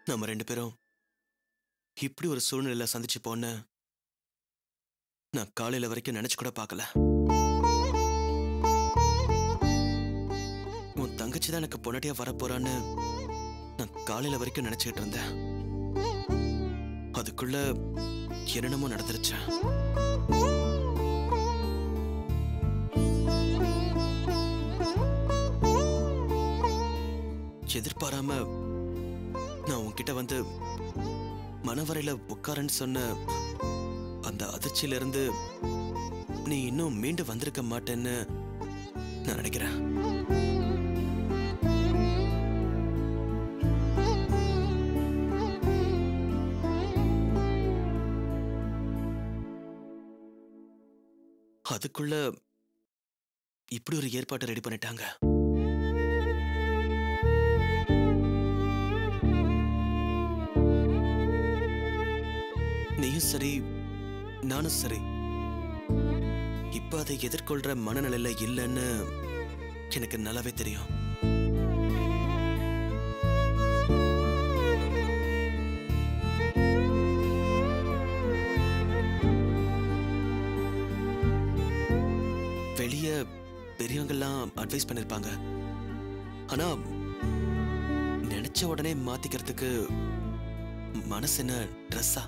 நம்ம ரெண்டு பேரும் இப்படி ஒரு சூழ்நிலையில சந்திச்சுப்போன்னு நான் காலையில வரைக்கும் நினைச்சு கூட பார்க்கல உன் தங்கச்சி தான் எனக்கு பொண்டாட்டியா வரப்போறான்னு நான் காலையில வரைக்கும் நினைச்சுக்கிட்டு இருந்தேன் அதுக்குள்ள என்னென்னமோ நடந்துருச்சு எதிர்பாராம நான் உன்கிட்ட வந்து மனவரையில உட்காரன்னு சொன்ன அந்த அதிர்ச்சியில இருந்து நீ இன்னும் மீண்டு வந்திருக்க மாட்டேன்னு நான் நினைக்கிறேன் அதுக்குள்ள இப்படி ஒரு ஏற்பாட்டை ரெடி பண்ணிட்டாங்க நீயும் சரி நானும் சரி இப்ப அதை எதிர்கொள்ற மனநிலையில இல்லைன்னு எனக்கு நல்லாவே தெரியும் வெளிய பெரியவங்கெல்லாம் அட்வைஸ் பண்ணிருப்பாங்க ஆனா நினைச்ச உடனே மாத்திக்கிறதுக்கு மனசு என்ன ட்ரெஸ்ஸா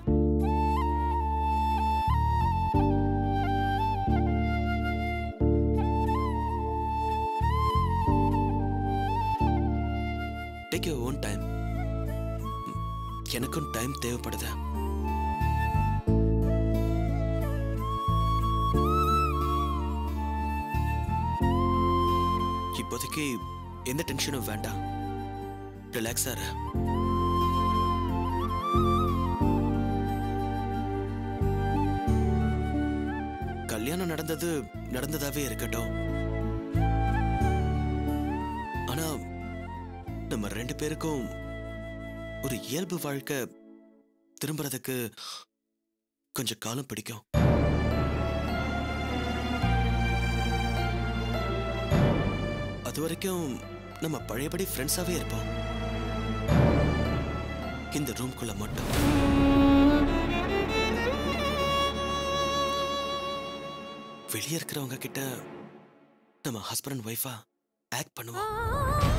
டேக் யூர் ஓன் டைம் எனக்கும் டைம் தேவைப்படுது இப்போதைக்கு எந்த டென்ஷனும் வேண்டாம் ரிலாக்ஸா இரு கல்யாணம் நடந்தது நடந்ததாவே இருக்கட்டும் ஆனா நம்ம ரெண்டு பேருக்கும் ஒரு இயல்பு வாழ்க்கை திரும்புறதுக்கு கொஞ்சம் காலம் பிடிக்கும் அது வரைக்கும் நம்ம பழையபடி ஃப்ரெண்ட்ஸாவே இருப்போம் இந்த ரூம்குள்ள மட்டும் வெளியே இருக்கிறவங்க கிட்ட நம்ம ஹஸ்பண்ட் ஒய்ஃபா ஆக்ட் பண்ணுவோம்